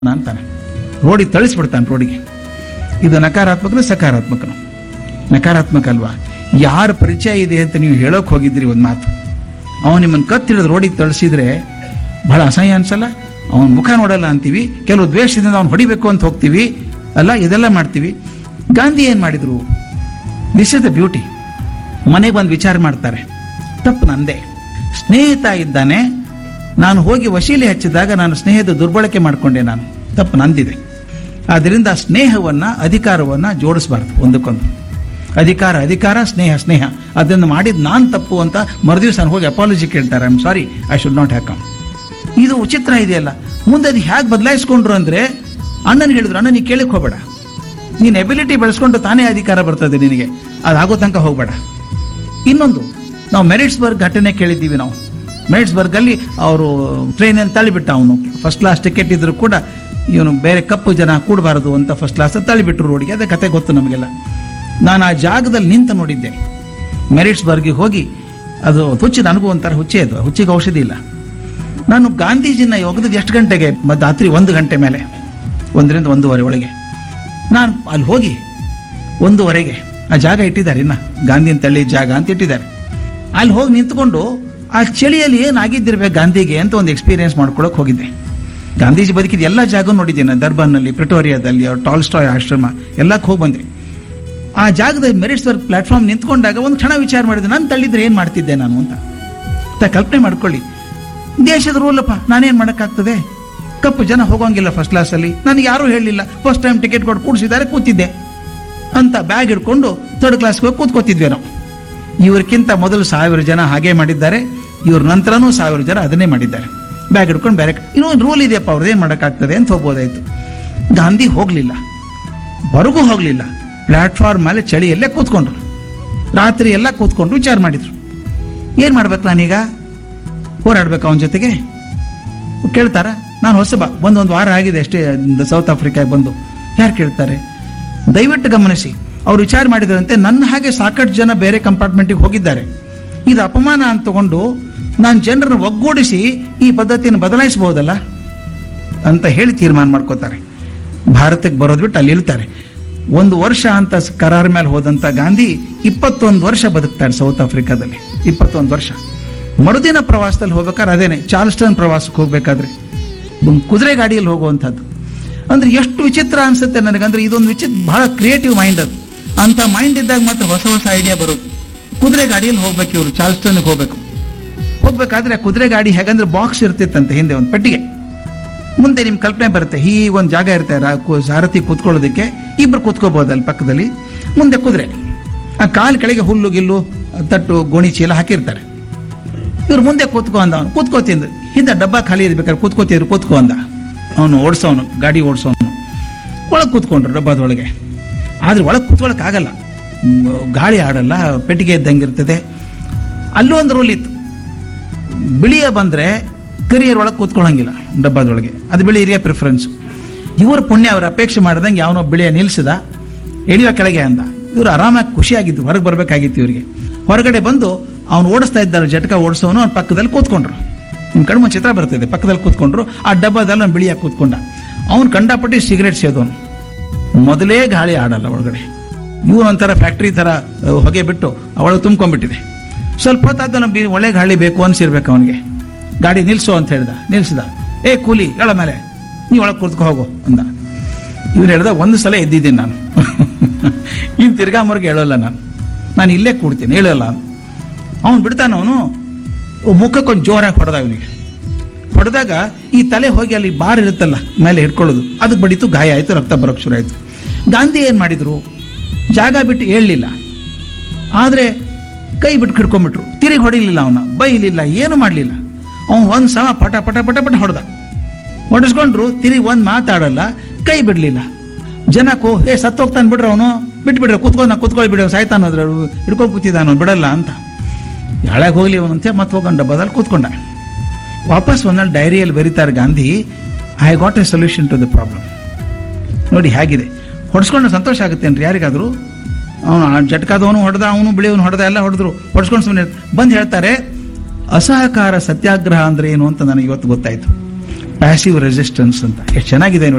ಅಂತಾನೆ ರೋಡಿಗೆ ತಳಿಸ್ಬಿಡ್ತಾನೆ ರೋಡಿಗೆ ಇದು ನಕಾರಾತ್ಮಕನು ಸಕಾರಾತ್ಮಕನು ನಕಾರಾತ್ಮಕ ಅಲ್ವಾ ಯಾರ ಪರಿಚಯ ಇದೆ ಅಂತ ನೀವು ಹೇಳೋಕೆ ಹೋಗಿದ್ರಿ ಒಂದು ಮಾತು ಅವನು ನಿಮ್ಮನ್ನು ಕತ್ತಿಡಿದು ರೋಡಿಗೆ ತಳಿಸಿದ್ರೆ ಬಹಳ ಅಸಹ್ಯ ಅನ್ಸಲ್ಲ ಅವನ ಮುಖ ನೋಡಲ್ಲ ಅಂತೀವಿ ಕೆಲವು ದ್ವೇಷದಿಂದ ಅವ್ನು ಹೊಡಿಬೇಕು ಅಂತ ಹೋಗ್ತೀವಿ ಅಲ್ಲ ಇದೆಲ್ಲ ಮಾಡ್ತೀವಿ ಗಾಂಧಿ ಏನು ಮಾಡಿದ್ರು ದಿಸ್ ಇಸ್ ದ ಬ್ಯೂಟಿ ಮನೆಗೆ ಬಂದು ವಿಚಾರ ಮಾಡ್ತಾರೆ ತಪ್ಪು ನಂದೇ ಸ್ನೇಹಿತ ಇದ್ದಾನೆ ನಾನು ಹೋಗಿ ವಶೀಲಿ ಹಚ್ಚಿದಾಗ ನಾನು ಸ್ನೇಹದ ದುರ್ಬಳಕೆ ಮಾಡಿಕೊಂಡೆ ನಾನು ತಪ್ಪು ನಂದಿದೆ ಆದ್ದರಿಂದ ಸ್ನೇಹವನ್ನ ಅಧಿಕಾರವನ್ನ ಜೋಡಿಸಬಾರ್ದು ಒಂದಕ್ಕೊಂದು ಅಧಿಕಾರ ಅಧಿಕಾರ ಸ್ನೇಹ ಸ್ನೇಹ ಅದನ್ನು ಮಾಡಿದ್ ನಾನು ತಪ್ಪು ಅಂತ ಮರುದಿವಸ ನಾನು ಹೋಗಿ ಅಪಾಲಜಿ ಕೇಳ್ತಾರೆ I am sorry I should not have come ಇದು ವಿಚಿತ್ರ ಇದೆಯಲ್ಲ ಮುಂದೆ ಅದು ಹೇಗೆ ಬದಲಾಯಿಸ್ಕೊಂಡ್ರು ಅಂದ್ರೆ ಅಣ್ಣನಿಗೆ ಹೇಳಿದ್ರು ಅಣ್ಣ ನೀ ಕೇಳಕ್ ಹೋಗ್ಬೇಡ ನೀನ್ ಎಬಿಲಿಟಿ ಬೆಳೆಸ್ಕೊಂಡು ತಾನೇ ಅಧಿಕಾರ ಬರ್ತದೆ ನಿನಗೆ ಅದಾಗೋ ತನಕ ಹೋಗ್ಬೇಡ ಇನ್ನೊಂದು ನಾವು ಮೆರಿಟ್ಸ್ಬರ್ಗ್ ಘಟನೆ ಕೇಳಿದ್ದೀವಿ ನಾವು ಮೆರಿಟ್ಸ್ಬರ್ಗ್ ಅಲ್ಲಿ ಅವರು ಟ್ರೈನಲ್ಲಿ ತಳ್ಳಿಬಿಟ್ಟ ಅವನು ಫಸ್ಟ್ ಕ್ಲಾಸ್ ಟಿಕೆಟ್ ಇದ್ರು ಕೂಡ ಇವನು ಬೇರೆ ಕಪ್ಪು ಜನ ಕೂಡಬಾರದು ಅಂತ ಫಸ್ಟ್ ಕ್ಲಾಸ್ ತಳ್ಳಿಬಿಟ್ರು ರೋಡಿಗೆ ಅದೇ ಕತೆ ಗೊತ್ತು ನಮಗೆಲ್ಲ ನಾನು ಆ ಜಾಗದಲ್ಲಿ ನಿಂತು ನೋಡಿದ್ದೆ ಮೆರಿಟ್ಸ್ಬರ್ಗಿಗೆ ಹೋಗಿ ಅದು ಹುಚ್ಚು ನನಗೂ ಒಂಥರ ಹುಚ್ಚೆ ಅದು ಹುಚ್ಚಿಗೆ ಔಷಧಿ ಇಲ್ಲ ನಾನು ಗಾಂಧೀಜಿನ ಒಗೆದು ಎಷ್ಟು ಗಂಟೆಗೆ ಮ- ರಾತ್ರಿ ಒಂದು ಗಂಟೆ ಮೇಲೆ ಒಂದರಿಂದ ಒಂದೂವರೆ ಒಳಗೆ ನಾನು ಅಲ್ಲಿ ಹೋಗಿ ಒಂದೂವರೆಗೆ ಆ ಜಾಗ ಇಟ್ಟಿದ್ದಾರೆ ಇನ್ನ ಗಾಂಧಿನ ತಳ್ಳಿ ಜಾಗ ಅಂತ ಇಟ್ಟಿದ್ದಾರೆ ಅಲ್ಲಿ ಹೋಗಿ ನಿಂತ್ಕೊಂಡು ಆ ಚಳಿಯಲ್ಲಿ ಏನಾಗಿದ್ದಿರ್ಬೇಕು ಗಾಂಧಿಗೆ ಅಂತ ಒಂದು ಎಕ್ಸ್ಪೀರಿಯನ್ಸ್ ಮಾಡ್ಕೊಳಕ್ ಹೋಗಿದ್ದೆ ಗಾಂಧೀಜಿ ಬದುಕಿದ ಎಲ್ಲ ಜಾಗ ನೋಡಿದ್ದೇನೆ ದರ್ಬಾನ್ನಲ್ಲಿ ಪ್ರಿಟೋರಿಯಾದಲ್ಲಿ ಅವ್ರ ಟಾಲ್ಸ್ಟಾಯ್ ಆಶ್ರಮ ಎಲ್ಲಕ್ಕೆ ಹೋಗಿ ಬಂದೆ ಆ ಜಾಗದ ಮೆರಿಟ್ಸ್ ವರ್ಕ್ ಪ್ಲಾಟ್ಫಾರ್ಮ್ ನಿಂತ್ಕೊಂಡಾಗ ಒಂದು ಕ್ಷಣ ವಿಚಾರ ಮಾಡಿದೆ ನಾನು ತಳ್ಳಿದ್ರೆ ಏನು ಮಾಡ್ತಿದ್ದೆ ನಾನು ಅಂತ ಅಂತ ಕಲ್ಪನೆ ಮಾಡ್ಕೊಳ್ಳಿ ದೇಶದ ರೂಲಪ್ಪ ನಾನೇನು ಮಾಡೋಕ್ಕಾಗ್ತದೆ ಕಪ್ಪು ಜನ ಹೋಗೋಂಗಿಲ್ಲ ಫಸ್ಟ್ ಕ್ಲಾಸಲ್ಲಿ ನನಗೆ ಯಾರೂ ಹೇಳಲಿಲ್ಲ ಫಸ್ಟ್ ಟೈಮ್ ಟಿಕೆಟ್ ಕೊಟ್ಟು ಕೂಡಿಸಿದ್ದಾರೆ ಕೂತಿದ್ದೆ ಅಂತ ಬ್ಯಾಗ್ ಹಿಡ್ಕೊಂಡು ಥರ್ಡ್ ಕ್ಲಾಸ್ಗೆ ಹೋಗಿ ಕೂತ್ಕೋತಿದ್ವಿ ನಾವು ಇವ್ರಕ್ಕಿಂತ ಮೊದಲು ಸಾವಿರ ಜನ ಹಾಗೆ ಮಾಡಿದ್ದಾರೆ ಇವ್ರ ನಂತರನೂ ಸಾವಿರ ಜನ ಅದನ್ನೇ ಮಾಡಿದ್ದಾರೆ ಬ್ಯಾಗ್ ಹಿಡ್ಕೊಂಡು ಬೇರೆ ಕಡೆ- ಇನ್ನೊಂದು ರೂಲ್ ಇದೆಯಪ್ಪ ಅವ್ರದ್ದೇನು ಮಾಡೋಕ್ಕಾಗ್ತದೆ ಅಂತ ಹೋಗ್ಬೋದಾಯ್ತು ಗಾಂಧಿ ಹೋಗಲಿಲ್ಲ ಹೊರಗೂ ಹೋಗಲಿಲ್ಲ ಪ್ಲಾಟ್ಫಾರ್ಮ್ ಮೇಲೆ ಚಳಿಯಲ್ಲೇ ಕೂತ್ಕೊಂಡ್ರು ರಾತ್ರಿ ಎಲ್ಲ ಕೂತ್ಕೊಂಡು ವಿಚಾರ ಮಾಡಿದ್ರು ಏನು ಮಾಡ್ಬೇಕು ನಾನೀಗ ಹೋರಾಡ್ಬೇಕು ಅವನ ಜೊತೆಗೆ ಕೇಳ್ತಾರ ನಾನು ಹೊಸಬ ಬಂದೊಂದು ವಾರ ಆಗಿದೆ ಅಷ್ಟೇ ಸೌತ್ ಆಫ್ರಿಕಾಗೆ ಬಂದು ಯಾರು ಕೇಳ್ತಾರೆ ದಯವಿಟ್ಟು ಗಮನಿಸಿ ಅವ್ರು ವಿಚಾರ ಮಾಡಿದ್ರಂತೆ ನನ್ನ ಹಾಗೆ ಸಾಕಷ್ಟು ಜನ ಬೇರೆ ಕಂಪಾರ್ಟ್ಮೆಂಟಿಗೆ ಹೋಗಿದ್ದಾರೆ ಇದು ಅಪಮಾನ ಅಂತ ತಗೊಂಡು ನಾನು ಜನರನ್ನು ಒಗ್ಗೂಡಿಸಿ ಈ ಪದ್ಧತಿಯನ್ನು ಬದಲಾಯಿಸಬಹುದಲ್ಲ ಅಂತ ಹೇಳಿ ತೀರ್ಮಾನ ಮಾಡ್ಕೋತಾರೆ ಭಾರತಕ್ಕೆ ಬರೋದು ಬಿಟ್ಟು ಅಲ್ಲಿ ಇಳ್ತಾರೆ ಒಂದು ವರ್ಷ ಅಂತ ಸ್- ಕರಾರ್ ಮೇಲೆ ಹೋದಂತ ಗಾಂಧಿ ಇಪ್ಪತ್ತೊಂದು ವರ್ಷ ಬದುಕ್ತಾರೆ ಸೌತ್ ಆಫ್ರಿಕಾದಲ್ಲಿ ಇಪ್ಪತ್ತೊಂದು ವರ್ಷ ಮರುದಿನ ಪ್ರವಾಸದಲ್ಲಿ ಹೋಗ್ಬೇಕಾದ್ರೆ ಅದೇನೆ ಚಾರ್ಲ್ಸ್ಟನ್ ಪ್ರವಾಸಕ್ಕೆ ಹೋಗ್ಬೇಕಾದ್ರೆ ಒಂದು ಕುದುರೆ ಗಾಡಿಯಲ್ಲಿ ಹೋಗುವಂಥದ್ದು ಅಂದ್ರೆ ಎಷ್ಟು ವಿಚಿತ್ರ ಅನ್ಸುತ್ತೆ ನನಗಂದ್ರೆ ಇದೊಂದು ವಿಚಿತ್ರ ಬಹಳ ಕ್ರಿಯೇಟಿವ್ ಮೈಂಡ್ ಅದು ಅಂತ ಮೈಂಡ್ ಇದ್ದಾಗ ಮಾತ್ರ ಹೊಸ ಹೊಸ ಐಡಿಯಾ ಬರೋದು ಕುದುರೆ ಗಾಡಿಯಲ್ಲಿ ಹೋಗ್ಬೇಕು ಇವರು ಚಾರ್ಲ್ಸ್ಟನ್ಗೆ ಹೋಗ್ಬೇಕು ಹೋಗ್ಬೇಕಾದ್ರೆ ಆ ಕುದುರೆ ಗಾಡಿ ಹೇಗಂದ್ರೆ ಬಾಕ್ಸ್ ಇರ್ತಿತ್ತಂತೆ ಹಿಂದೆ ಒಂದು ಪೆಟ್ಟಿಗೆ ಮುಂದೆ ನಿಮ್ ಕಲ್ಪನೆ ಬರುತ್ತೆ ಈ ಒಂದು ಜಾಗ ಇರುತ್ತೆ ರಾ- ಕು- ಸಾರಥಿ ಕೂತ್ಕೊಳ್ಳೋದಕ್ಕೆ ಇಬ್ರು ಕೂತ್ಕೋಬಹುದು ಅಲ್ಲಿ ಪಕ್ಕದಲ್ಲಿ ಮುಂದೆ ಕುದುರೆ ಆ ಕಾಲ್ ಕೆಳಗೆ ಹುಲ್ಲು ಗಿಲ್ಲು ತಟ್ಟು ಗೋಣಿ ಚೀಲ ಹಾಕಿರ್ತಾರೆ ಇವ್ರು ಮುಂದೆ ಕೂತ್ಕೊ ಅಂದ ಅವನು ಕೂತ್ಕೋತಿಂದ ಹಿಂದೆ ಡಬ್ಬ ಖಾಲಿ ಇರ್ಬೇಕಾದ್ರೆ ಕೂತ್ಕೋತಿದ್ರು ಕೂತ್ಕೊ ಅಂದ ಅವನು ಓಡಿಸೋನು ಗಾಡಿ ಓಡಿಸೋನು ಒಳಗೆ ಕೂತ್ಕೊಂಡ್ರು ಡಬ್ಬದೊಳಗೆ ಆದ್ರೆ ಒಳಗೆ ಕೂತ್ಕೊಳಕ್ ಆಗಲ್ಲ ಮ್, ಗಾಳಿ ಆಡಲ್ಲ ಪೆಟ್ಟಿಗೆ ಇದ್ದಂಗೆ ಇರ್ತದೆ ಅಲ್ಲೂ ಒಂದು ರೂಲ್ ಇತ್ತು ಬಿಳಿಯ ಬಂದ್ರೆ ಕರಿಯರ್ ಒಳಗೆ ಕೂತ್ಕೊಳ್ಳಂಗಿಲ್ಲ ಡಬ್ಬದೊಳಗೆ ಅದು ಬಿಳಿ ಹಿರಿಯ ಪ್ರಿಫರೆನ್ಸ್ ಇವ್ರ ಪುಣ್ಯ ಅವ್ರ ಅಪೇಕ್ಷೆ ಮಾಡ್ದಂಗೆ ಯಾವನೋ ಬಿಳಿಯ ನಿಲ್ಸಿದ ಎಳಿಯೋ ಕೆಳಗೆ ಅಂದ ಇವ್ರು ಆರಾಮಾಗಿ ಖುಷಿಯಾಗಿತ್ತು ಹೊರಗೆ ಬರ್ಬೇಕಾಗಿತ್ತು ಇವರಿಗೆ ಹೊರಗಡೆ ಬಂದು ಅವ್ನು ಓಡಿಸ್ತಾ ಇದ್ದಾರೆ ಜಟಕ ಓಡಿಸೋನು ಅವ್ನ ಪಕ್ಕದಲ್ಲಿ ಕೂತ್ಕೊಂಡ್ರು ನಿಮ್ ಕಣ್ಮು ಚಿತ್ರ ಬರ್ತಿದೆ ಪಕ್ಕದಲ್ಲಿ ಕೂತ್ಕೊಂಡ್ರು ಆ ಡಬ್ಬದಲ್ಲಿ ಅವ್ನು ಬಿಳಿಯಾಗಿ ಕೂತ್ಕೊಂಡ ಅವ್ನು ಕಂಡಪಟ್ಟಿ ಸಿಗರೇಟ್ ಸೇದೋನು ಮೊದಲೇ ಗಾಳಿ ಆಡಲ್ಲ ಒಳಗಡೆ ಇವನು ಒಂಥರ ಫ್ಯಾಕ್ಟ್ರಿ ತರ ಅಹ್, ಹೊಗೆ ಬಿಟ್ಟು ಒಳಗೆ ತುಂಬ್ಕೊಂಡ್ಬಿಟ್ಟಿದೆ ಸ್ವಲ್ಪ ಹೊತ್ತಾದ ನಮ್ಗೆ ಒಳ್ಳೆ ಗಾಳಿ ಬೇಕು ಅನ್ಸಿರ್ಬೇಕು ಅವನಿಗೆ ಗಾಡಿ ನಿಲ್ಸು ಅಂತ ಹೇಳ್ದ ನಿಲ್ಸಿದ ಏ ಕೂಲಿ ಹೇಳ ಮೇಲೆ ನೀ ಒಳಗೆ ಕೂತ್ಕೊ ಹೋಗು ಅಂದ ಇವ್ನು ಹೇಳ್ದ ಒಂದು ಸಲ ಎದ್ದಿದ್ದೀನಿ ನಾನು ಇನ್ ತಿರ್ಗಾ ಮರ್ಗೆ ಹೇಳೋಲ್ಲ ನಾನು ನಾನು ಇಲ್ಲೇ ಕೂಡ್ತೀನಿ ಹೇಳಲ್ಲ ಅವನು ಬಿಡ್ತಾನ ಅವನು ಮುಖಕ್ಕೊಂದು ಜೋರಾಗಿ ಹೊಡೆದ ಇವನಿಗೆ ಹೊಡೆದಾಗ ಈ ತಲೆ ಹೋಗಿ ಅಲ್ಲಿ ಬಾರ್ ಇರುತ್ತಲ್ಲ ಮೇಲೆ ಹಿಡ್ಕೊಳ್ಳೋದು ಅದಕ್ಕೆ ಬಡಿತು ಗಾಯ ಆಯ್ತು ರಕ್ತ ಬರೋಕ್ ಶುರು ಆಯ್ತು ಗಾಂಧಿ ಏನ್ ಮಾಡಿದ್ರು ಜಾಗ ಬಿಟ್ಟು ಹೇಳಲಿಲ್ಲ ಆದ್ರೆ ಕೈ ಬಿಟ್ಟು ಹಿಡ್ಕೊಂಡ್ಬಿಟ್ರು ತಿರುಗಿ ಹೊಡಿಲಿಲ್ಲ ಅವನ ಬೈಲಿಲ್ಲ ಏನು ಮಾಡಲಿಲ್ಲ ಅವನು ಒಂದ್ ಸಮ ಪಟ ಪಟ ಪಟ ಪಟ ಹೊಡೆದ ಹೊಡೆಸ್ಕೊಂಡ್ರು ತಿರುಗಿ ಒಂದ್ ಮಾತಾಡಲ್ಲ ಕೈ ಬಿಡ್ಲಿಲ್ಲ ಜನಕ್ಕೂ ಏ ಸತ್ತೋಗ್ತಾನೆ ಬಿಡ್ರ ಅವನು ಬಿಟ್ಬಿಡ್ರ ಕೂತ್ಕೊಂಡ ಕೂತ್ಕೊಳ್ಳಿ ಬಿಡ ಸಾಯ್ತಾನ ಅದ್ರ ಹಿಡ್ಕೊಂಡು ಕೂತಿದ್ದಾನ ಬಿಡಲ್ಲ ಅಂತ ಯಾಳಾಗ ಹೋಗ್ಲಿ ಅವನಂತೆ ಮತ್ತೆ ಹೋಗೊಂಡ ಬದಲು ಕೂತ್ಕೊಂಡ ವಾಪಸ್ ಒಂದಲ್ಲಿ ಡೈರಿಯಲ್ಲಿ ಬರೀತಾರೆ Gandhi I got a solution to the problem ನೋಡಿ ಹೇಗಿದೆ ಹೊಡ್ಸ್ಕೊಂಡು ಸಂತೋಷ ಆಗುತ್ತೇನ್ರಿ ಯಾರಿಗಾದ್ರು ಅವನು ಜಟ್ಕಾದವನು ಹೊಡೆದ ಅವನು ಬಿಳಿಯವನು ಹೊಡೆದ ಎಲ್ಲ ಹೊಡೆದ್ರು ಹೊಡ್ಸ್ಕೊಂಡು ಸುಮ್ಮನೆ ಬಂದು ಹೇಳ್ತಾರೆ ಅಸಹಕಾರ ಸತ್ಯಾಗ್ರಹ ಅಂದ್ರೆ ಏನು ಅಂತ ನನಗೆ ಇವತ್ತು ಗೊತ್ತಾಯ್ತು ಪ್ಯಾಸಿವ್ ರೆಸಿಸ್ಟೆನ್ಸ್ ಅಂತ ಎಷ್ಟು ಚೆನ್ನಾಗಿದೆ ನೋಡಿ